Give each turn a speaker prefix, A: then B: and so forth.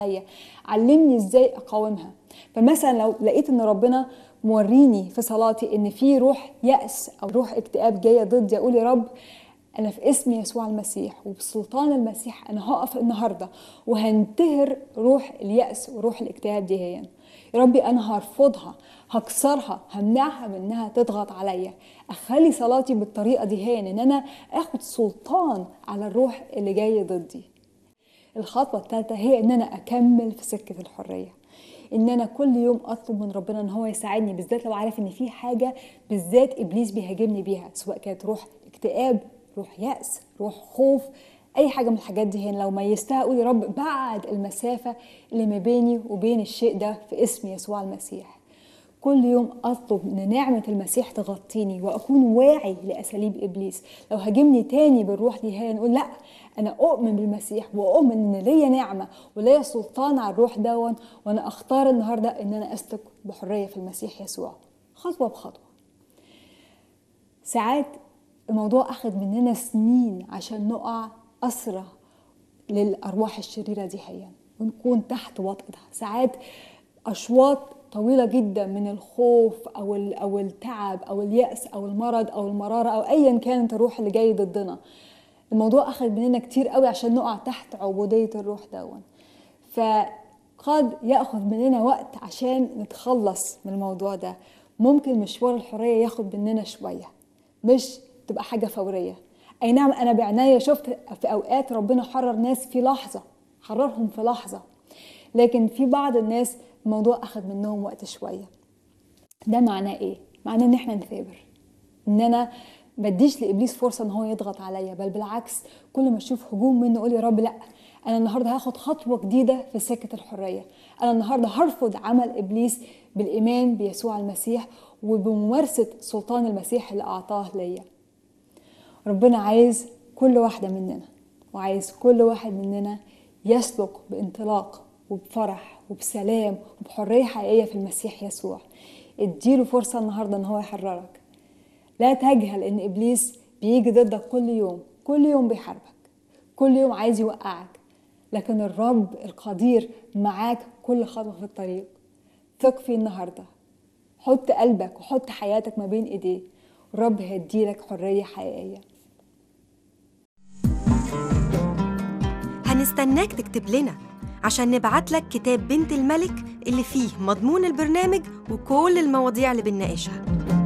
A: عليا علمني ازاي اقاومها فمثلا لو لقيت ان ربنا موريني في صلاتي ان في روح يأس او روح اكتئاب جايه ضدي اقول يا رب انا في اسم يسوع المسيح وبسلطان المسيح انا هقف النهارده وهنتهر روح اليأس وروح الاكتئاب دي هي يا ربي انا هرفضها هكسرها همنعها من انها تضغط عليا اخلي صلاتي بالطريقه دي هي ان انا اخد سلطان على الروح اللي جاي ضدي الخطوة الثالثة هي إن أنا أكمل في سكة الحرية إن أنا كل يوم أطلب من ربنا إن هو يساعدني بالذات لو عارف إن في حاجة بالذات إبليس بيهاجمني بيها سواء كانت روح اكتئاب روح يأس روح خوف أي حاجة من الحاجات دي هنا لو ميزتها أقول يا رب بعد المسافة اللي ما بيني وبين الشيء ده في اسم يسوع المسيح كل يوم اطلب ان نعمه المسيح تغطيني واكون واعي لاساليب ابليس لو هاجمني تاني بالروح دي هي نقول لا انا اؤمن بالمسيح واؤمن ان ليا نعمه وليا سلطان على الروح دون وانا اختار النهارده ان انا اسلك بحريه في المسيح يسوع خطوه بخطوه ساعات الموضوع اخذ مننا سنين عشان نقع اسرى للارواح الشريره دي هي ونكون تحت وطئها ساعات اشواط طويله جدا من الخوف او او التعب او الياس او المرض او المراره او ايا كانت الروح اللي جاي ضدنا الموضوع اخذ مننا كتير قوي عشان نقع تحت عبوديه الروح دون فقد ياخذ مننا وقت عشان نتخلص من الموضوع ده ممكن مشوار الحريه ياخد مننا شويه مش تبقى حاجه فوريه اي نعم انا بعنايه شفت في اوقات ربنا حرر ناس في لحظه حررهم في لحظه لكن في بعض الناس الموضوع اخذ منهم وقت شويه ده معناه ايه معناه ان احنا نثابر ان انا ما اديش لابليس فرصه ان هو يضغط عليا بل بالعكس كل ما اشوف هجوم منه اقول يا رب لا انا النهارده هاخد خطوه جديده في سكه الحريه انا النهارده هرفض عمل ابليس بالايمان بيسوع المسيح وبممارسه سلطان المسيح اللي اعطاه ليا ربنا عايز كل واحده مننا وعايز كل واحد مننا يسلك بانطلاق وبفرح وبسلام وبحريه حقيقيه في المسيح يسوع اديله فرصه النهارده ان هو يحررك لا تجهل ان ابليس بيجي ضدك كل يوم كل يوم بيحاربك كل يوم عايز يوقعك لكن الرب القدير معاك كل خطوه في الطريق ثق فيه النهارده حط قلبك وحط حياتك ما بين ايديه الرب هيديلك حريه حقيقيه
B: هنستناك تكتب لنا عشان نبعت لك كتاب بنت الملك اللي فيه مضمون البرنامج وكل المواضيع اللي بنناقشها